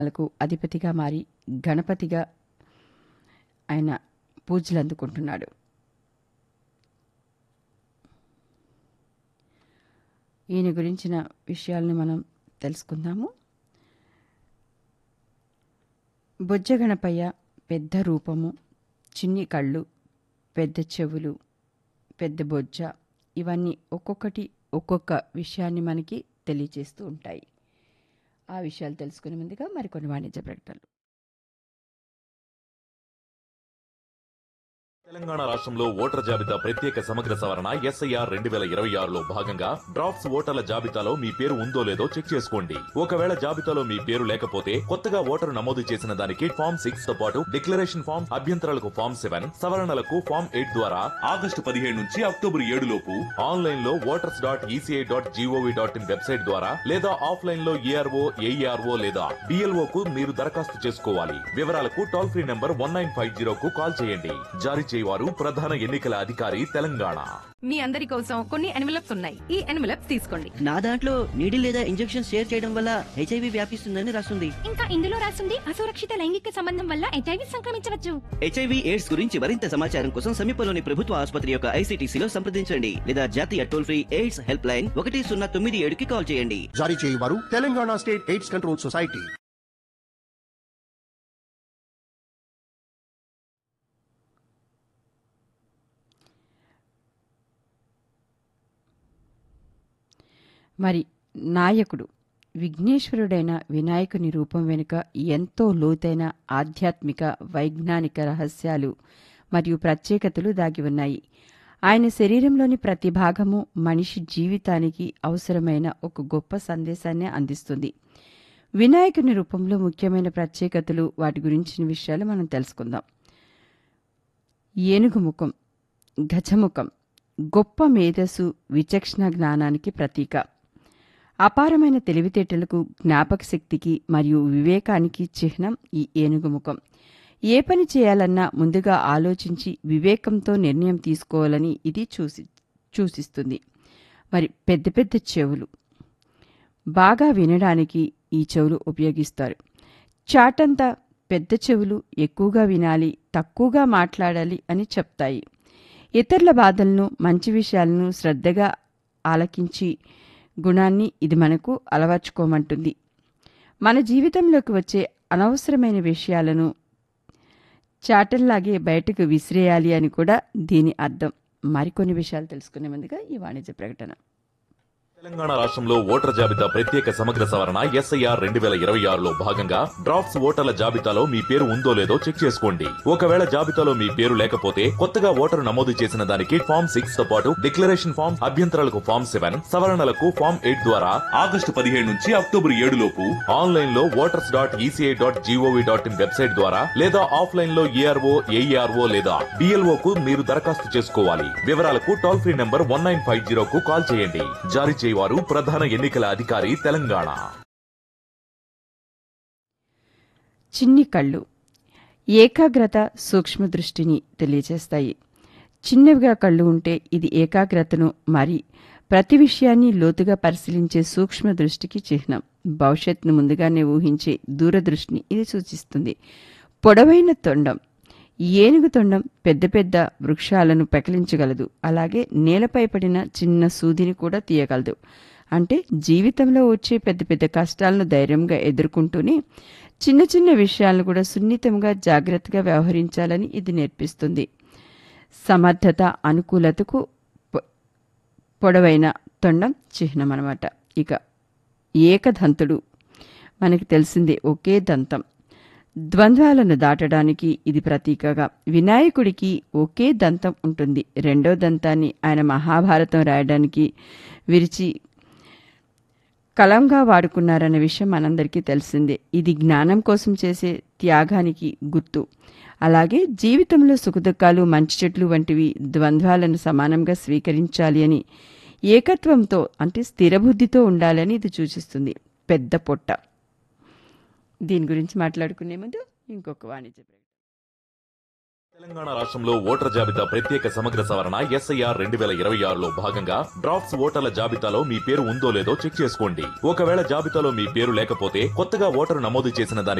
లకు అధిపతిగా మారి గణపతిగా ఆయన పూజలు అందుకుంటున్నాడు ఈయన గురించిన విషయాలను మనం తెలుసుకుందాము బొజ్జగణపయ్య పెద్ద రూపము చిన్ని కళ్ళు పెద్ద చెవులు పెద్ద బొజ్జ ఇవన్నీ ఒక్కొక్కటి ఒక్కొక్క విషయాన్ని మనకి తెలియజేస్తూ ఉంటాయి ఆ విషయాలు తెలుసుకునే ముందుగా మరికొన్ని వాణిజ్య ప్రకటనలు తెలంగాణ రాష్ట్రంలో ఓటర్ జాబితా ప్రత్యేక సమగ్ర సవరణ ఎస్ఐఆర్ రెండు వేల ఇరవై ఆరులో భాగంగా డ్రాఫ్ట్స్ ఓటర్ల జాబితాలో మీ పేరు ఉందో లేదో చెక్ చేసుకోండి ఒకవేళ జాబితాలో మీ పేరు లేకపోతే కొత్తగా ఓటరు నమోదు చేసిన దానికి ఫామ్ సిక్స్ తో పాటు డిక్లరేషన్ ఫామ్ అభ్యంతరాలకు ఫామ్ సెవెన్ సవరణలకు ఫామ్ ఎయిట్ ద్వారా ఆగస్టు పదిహేడు నుంచి అక్టోబర్ ఏడు లోపు ఆన్లైన్ లో voters dot ECI dot GOV dot in website ద్వారా లేదా ఆఫ్లైన్ లో ఏఆర్ఓ ఏఈఆర్ఓ లేదా డిఎల్ఓ కు మీరు దరఖాస్తు చేసుకోవాలి వివరాలకు toll free number one nine five zero కు కాల్ చేయండి జారీ చేయవారు ప్రధాన ఎన్నికల అధికారి తెలంగాణ మీ అందరి కోసం కొన్ని ఎన్వలప్స్ ఉన్నాయి ఈ ఎన్వలప్స్ తీసుకోండి నా దాంట్లో నీడిల్ లేదా ఇంజెక్షన్ షేర్ చేయడం వల్ల హెచ్ఐవి వ్యాపిస్తుందని రాస్తుంది ఇంకా ఇందులో రాసింది అసురక్షిత లైంగిక సంబంధం వల్ల హెచ్ఐవి సంక్రమించవచ్చు హెచ్ఐవి ఎయిడ్స్ గురించి మరింత సమాచారం కోసం సమీపంలోని ప్రభుత్వ ఆసుపత్రి యొక్క ఐసీటీసీలో సంప్రదించండి లేదా జాతీయ toll free AIDS helpline ఒకటి సున్నా తొమ్మిది ఏడుకి కాల్ చేయండి జారీ చేయువారు Telangana state AIDS control society మరి నాయకుడు విఘ్నేశ్వరుడైన వినాయకుని రూపం వెనుక ఎంతో లోతైన ఆధ్యాత్మిక వైజ్ఞానిక రహస్యాలు మరియు ప్రత్యేకతలు దాగి ఉన్నాయి ఆయన శరీరంలోని ప్రతి భాగము మనిషి జీవితానికి అవసరమైన ఒక గొప్ప సందేశాన్ని అందిస్తుంది వినాయకుని రూపంలో ముఖ్యమైన ప్రత్యేకతలు వాటి గురించిన విషయాలు మనం తెలుసుకుందాం ఏనుగు ముఖం గజముఖం గొప్ప మేధస్సు విచక్షణ జ్ఞానానికి ప్రతీక అపారమైన తెలివితేటలకు జ్ఞాపక శక్తికి మరియు వివేకానికి చిహ్నం ఈ ఏనుగు ముఖం ఏ పని చేయాలన్నా ముందుగా ఆలోచించి వివేకంతో నిర్ణయం తీసుకోవాలని ఇది చూసి సూచిస్తుంది మరి పెద్ద పెద్ద చెవులు బాగా వినడానికి ఈ చెవులు ఉపయోగిస్తారు చాటంతా పెద్ద చెవులు ఎక్కువగా వినాలి తక్కువగా మాట్లాడాలి అని చెప్తాయి ఇతరుల బాధలను మంచి విషయాలను శ్రద్ధగా ఆలకించి గుణాన్ని ఇది మనకు అలవర్చుకోమంటుంది మన జీవితంలోకి వచ్చే అనవసరమైన విషయాలను చాటల్లాగే బయటకు విసిరేయాలి అని కూడా దీని అర్థం మరికొన్ని విషయాలు తెలుసుకునే ముందుగా ఈ వాణిజ్య ప్రకటన తెలంగాణ రాష్ట్రంలో ఓటర్ జాబితా ప్రత్యేక సమగ్ర సవరణ ఎస్ఐఆర్ రెండు వేల ఇరవై ఆరులో భాగంగా డ్రాఫ్ట్స్ ఓటర్ల జాబితాలో మీ పేరు ఉందో లేదో చెక్ చేసుకోండి ఒకవేళ జాబితాలో మీ పేరు లేకపోతే కొత్తగా ఓటరు నమోదు చేసిన దానికి ఫామ్ సిక్స్ తో పాటు డిక్లరేషన్ ఫామ్ అభ్యంతరాలకు ఫామ్ సెవెన్ సవరణలకు ఫామ్ ఎయిట్ ద్వారా ఆగస్టు పదిహేడు నుంచి అక్టోబర్ ఏడు లోపు ఆన్లైన్ లో voters dot ECI dot GOV dot in website ద్వారా లేదా ఆఫ్లైన్ లో ఏఆర్ఓ ఏఈఆర్ఓ లేదా డిఎల్ఓ కు మీరు దరఖాస్తు చేసుకోవాలి వివరాలకు toll free number one nine five zero కు కాల్ చేయండి జారీ చేయవారు ప్రధాన ఎన్నికల అధికారి తెలంగాణ చిన్ని కళ్ళు ఏకాగ్రత సూక్ష్మ దృష్టిని తెలియజేస్తాయి చిన్నవిగా కళ్ళు ఉంటే ఇది ఏకాగ్రతను మరి ప్రతి విషయాన్ని లోతుగా పరిశీలించే సూక్ష్మ దృష్టికి చిహ్నం భవిష్యత్తును ముందుగానే ఊహించే దూరదృష్టిని ఇది సూచిస్తుంది పొడవైన తొండం ఏనుగు తొండం పెద్ద పెద్ద వృక్షాలను పెకలించగలదు అలాగే నేలపై పడిన చిన్న సూదిని కూడా తీయగలదు అంటే జీవితంలో వచ్చే పెద్ద పెద్ద కష్టాలను ధైర్యంగా ఎదుర్కొంటూనే చిన్న చిన్న విషయాలను కూడా సున్నితంగా జాగ్రత్తగా వ్యవహరించాలని ఇది నేర్పిస్తుంది సమర్థత అనుకూలతకు పొ- పొడవైన తొండం చిహ్నం అనమాట ఇక ఏకదంతుడు మనకి తెలిసిందే ఒకే దంతం ద్వంద్వాలను దాటడానికి ఇది ప్రతీకగా వినాయకుడికి ఒకే దంతం ఉంటుంది రెండో దంతాన్ని ఆయన మహాభారతం రాయడానికి విరిచి కలంగా వాడుకున్నారన్న విషయం మనందరికీ తెలిసిందే ఇది జ్ఞానం కోసం చేసే త్యాగానికి గుర్తు అలాగే జీవితంలో సుఖదుఖాలు మంచి చెట్లు వంటివి ద్వంద్వాలను సమానంగా స్వీకరించాలి అని ఏకత్వంతో అంటే స్థిరబుద్ధితో ఉండాలని ఇది సూచిస్తుంది పెద్ద పొట్ట దీని గురించి మాట్లాడుకునే ముందు ఇంకొక వాణిజ్య ప్రకటన. తెలంగాణ రాష్ట్రంలో ఓటర్ జాబితా ప్రత్యేక సమగ్ర సవరణ ఎస్ఐఆర్ రెండు వేల ఇరవై ఆరులో భాగంగా డ్రాఫ్ట్స్ ఓటర్ల జాబితాలో మీ పేరు ఉందో లేదో చెక్ చేసుకోండి ఒకవేళ జాబితాలో మీ పేరు లేకపోతే కొత్తగా ఓటరు నమోదు చేసిన దాని